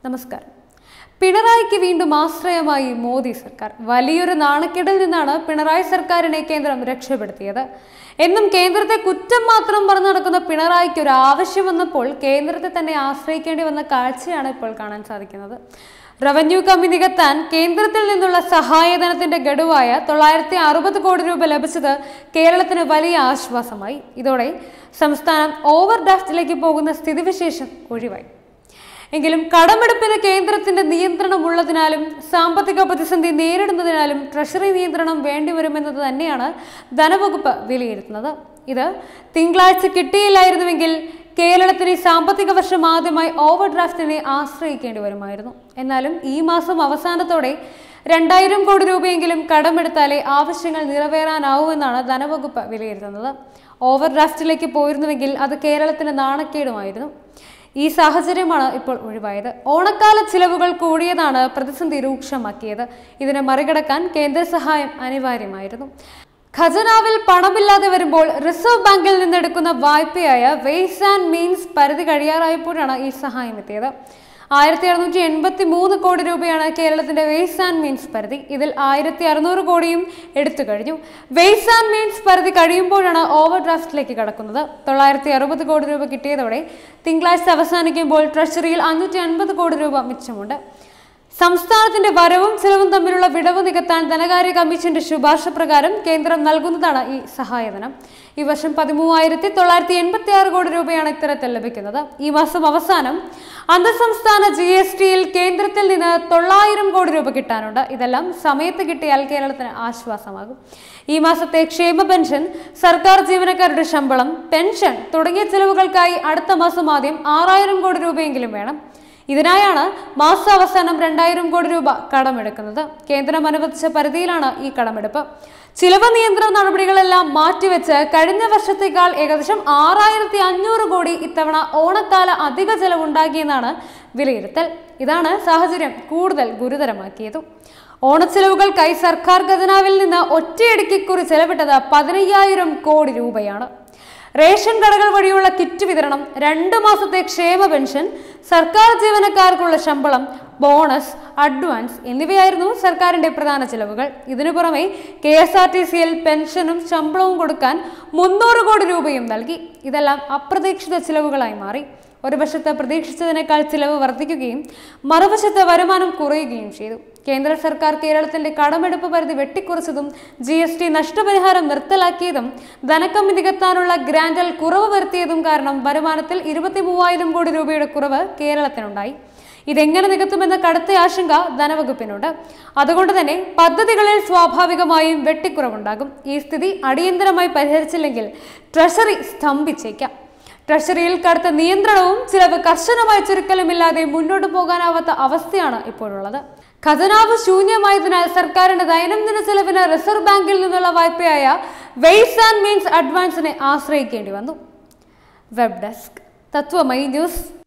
നമസ്കാരം പിണറായിക്ക് വീണ്ടും ആശ്രയമായി മോദി സർക്കാർ വലിയൊരു നാണക്കേടിൽ നിന്നാണ് പിണറായി സർക്കാരിനെ കേന്ദ്രം രക്ഷപ്പെടുത്തിയത് എന്നും കേന്ദ്രത്തെ കുറ്റം മാത്രം പറഞ്ഞു നടക്കുന്ന പിണറായിക്ക് ഒരു ആവശ്യം വന്നപ്പോൾ കേന്ദ്രത്തെ തന്നെ ആശ്രയിക്കേണ്ടി വന്ന കാഴ്ചയാണ് ഇപ്പോൾ കാണാൻ സാധിക്കുന്നത് റവന്യൂ കമ്മി നികത്താൻ കേന്ദ്രത്തിൽ നിന്നുള്ള സഹായധനത്തിന്റെ ഗഡുവായ തൊള്ളായിരത്തി അറുപത് കോടി രൂപ ലഭിച്ചത് കേരളത്തിന് വലിയ ആശ്വാസമായി ഇതോടെ സംസ്ഥാനം ഓവർ ഡ്രാഫ്റ്റിലേക്ക് പോകുന്ന സ്ഥിതിവിശേഷം ഒഴിവായി എങ്കിലും കടമെടുപ്പിന് കേന്ദ്രത്തിന്റെ നിയന്ത്രണം ഉള്ളതിനാലും സാമ്പത്തിക പ്രതിസന്ധി നേരിടുന്നതിനാലും ട്രഷറി നിയന്ത്രണം വേണ്ടിവരുമെന്നത് തന്നെയാണ് ധനവകുപ്പ് വിലയിരുത്തുന്നത് ഇത് തിങ്കളാഴ്ച കിട്ടിയില്ലായിരുന്നുവെങ്കിൽ കേരളത്തിന് ഈ സാമ്പത്തിക വർഷം ആദ്യമായി ഓവർ ഡ്രാഫ്റ്റിനെ ആശ്രയിക്കേണ്ടി വരുമായിരുന്നു എന്നാലും ഈ മാസം അവസാനത്തോടെ രണ്ടായിരം കോടി രൂപയെങ്കിലും കടമെടുത്താലേ ആവശ്യങ്ങൾ നിറവേറാനാവൂവെന്നാണ് ധനവകുപ്പ് വിലയിരുത്തുന്നത് ഓവർ ഡ്രാഫ്റ്റിലേക്ക് പോയിരുന്നുവെങ്കിൽ അത് കേരളത്തിന് നാണക്കേടുമായിരുന്നു ഈ സാഹചര്യമാണ് ഇപ്പോൾ ഒഴിവായത് ഓണക്കാല ചിലവുകൾ കൂടിയതാണ് പ്രതിസന്ധി രൂക്ഷമാക്കിയത് ഇതിനെ മറികടക്കാൻ കേന്ദ്ര സഹായം അനിവാര്യമായിരുന്നു ഖജനാവിൽ പണമില്ലാതെ വരുമ്പോൾ റിസർവ് ബാങ്കിൽ നിന്നെടുക്കുന്ന വായ്പയായ വെയ്സ് ആൻഡ് മീൻസ് പരിധി കഴിയാറായപ്പോഴാണ് ഈ സഹായം എത്തിയത് ആയിരത്തി അറുന്നൂറ്റി എൺപത്തി മൂന്ന് കോടി രൂപയാണ് കേരളത്തിന്റെ വെയ്സ് ആൻഡ് മീൻസ് പരിധി ഇതിൽ ആയിരത്തി അറുന്നൂറ് കോടിയും എടുത്തു കഴിഞ്ഞു വെയ്സ് ആൻഡ് മീൻസ് പരിധി കഴിയുമ്പോഴാണ് ഓവർ ഡ്രാഫ്റ്റിലേക്ക് കടക്കുന്നത് തൊള്ളായിരത്തി അറുപത് കോടി രൂപ കിട്ടിയതോടെ തിങ്കളാഴ്ച അവസാനിക്കുമ്പോൾ ട്രഷറിയിൽ അഞ്ഞൂറ്റി അൻപത് കോടി രൂപ മിച്ചമുണ്ട് സംസ്ഥാനത്തിന്റെ വരവും ചെലവും തമ്മിലുള്ള വിടവ് നികത്താൻ ധനകാര്യ കമ്മീഷന്റെ ശുപാർശ പ്രകാരം കേന്ദ്രം നൽകുന്നതാണ് ഈ സഹായധനം ഈ വർഷം പതിമൂവായിരത്തി തൊള്ളായിരത്തി എൺപത്തി ആറ് കോടി രൂപയാണ് ഇത്തരത്തിൽ ലഭിക്കുന്നത് ഈ മാസം അവസാനം അന്തർസംസ്ഥാന ജി എസ് ടിയിൽ കേന്ദ്രത്തിൽ നിന്ന് തൊള്ളായിരം കോടി രൂപ കിട്ടാനുണ്ട് ഇതെല്ലാം സമയത്ത് കിട്ടിയാൽ കേരളത്തിന് ആശ്വാസമാകും ഈ മാസത്തെ ക്ഷേമ പെൻഷൻ സർക്കാർ ജീവനക്കാരുടെ ശമ്പളം പെൻഷൻ തുടങ്ങിയ ചെലവുകൾക്കായി അടുത്ത മാസം ആദ്യം ആറായിരം കോടി രൂപയെങ്കിലും വേണം ഇതിനായാണ് മാസാവസാനം രണ്ടായിരം കോടി രൂപ കടമെടുക്കുന്നത് കേന്ദ്രം അനുവദിച്ച പരിധിയിലാണ് ഈ കടമെടുപ്പ് ചിലവ് നിയന്ത്രണ നടപടികളെല്ലാം മാറ്റിവെച്ച് കഴിഞ്ഞ വർഷത്തേക്കാൾ ഏകദേശം ആറായിരത്തി അഞ്ഞൂറ് കോടി ഇത്തവണ ഓണക്കാല അധിക ചെലവുണ്ടാക്കിയെന്നാണ് വിലയിരുത്തൽ ഇതാണ് സാഹചര്യം കൂടുതൽ ഗുരുതരമാക്കിയതും ഓണച്ചെലവുകൾക്കായി സർക്കാർ ഖജനാവിൽ നിന്ന് ഒറ്റയടിക്ക് കുറി ചെലവിട്ടത് പതിനയ്യായിരം കോടി രൂപയാണ് റേഷൻ കടകൾ വഴിയുള്ള കിറ്റ് വിതരണം രണ്ട് മാസത്തെ ക്ഷേമ പെൻഷൻ സർക്കാർ ജീവനക്കാർക്കുള്ള ശമ്പളം ബോണസ് അഡ്വാൻസ് എന്നിവയായിരുന്നു സർക്കാരിന്റെ പ്രധാന ചെലവുകൾ ഇതിനു പുറമെ കെ എസ് ആർ ടി സിയിൽ പെൻഷനും ശമ്പളവും കൊടുക്കാൻ മുന്നൂറ് കോടി രൂപയും നൽകി ഇതെല്ലാം അപ്രതീക്ഷിത ചിലവുകളായി മാറി ഒരു വശത്ത് പ്രതീക്ഷിച്ചതിനേക്കാൾ ചിലവ് വർദ്ധിക്കുകയും മറുവശത്ത് വരുമാനം കുറയുകയും ചെയ്തു കേന്ദ്ര സർക്കാർ കേരളത്തിന്റെ കടമെടുപ്പ് പരിധി വെട്ടിക്കുറച്ചതും ജി എസ് ടി നഷ്ടപരിഹാരം നിർത്തലാക്കിയതും ധനക്കമ്മി നികത്താനുള്ള ഗ്രാൻഡിൽ കുറവ് വരുത്തിയതും കാരണം വരുമാനത്തിൽ ഇരുപത്തി മൂവായിരം കോടി രൂപയുടെ കുറവ് കേരളത്തിനുണ്ടായി ഇതെങ്ങനെ നികത്തുമെന്ന കടുത്ത ആശങ്ക ധനവകുപ്പിനുണ്ട് അതുകൊണ്ട് തന്നെ പദ്ധതികളിൽ സ്വാഭാവികമായും വെട്ടിക്കുറവുണ്ടാകും ഈ സ്ഥിതി അടിയന്തരമായി പരിഹരിച്ചില്ലെങ്കിൽ ട്രഷറി സ്തംഭിച്ചേക്കാം ട്രഷറിയിൽ കടുത്ത നിയന്ത്രണവും ചിലവ് കർശനമായ ചുരുക്കലുമില്ലാതെ മുന്നോട്ട് പോകാനാവാത്ത അവസ്ഥയാണ് ഇപ്പോഴുള്ളത് ഖജനാവ് ശൂന്യമായതിനാൽ സർക്കാരിന്റെ ദൈനംദിന ചെലവിന് റിസർവ് ബാങ്കിൽ നിന്നുള്ള വായ്പയായ വെയ്സ് ആൻഡ് മീൻസ് അഡ്വാൻസിനെ ആശ്രയിക്കേണ്ടി വന്നു വെബ് ഡെസ്ക് തത്വമൈ ന്യൂസ്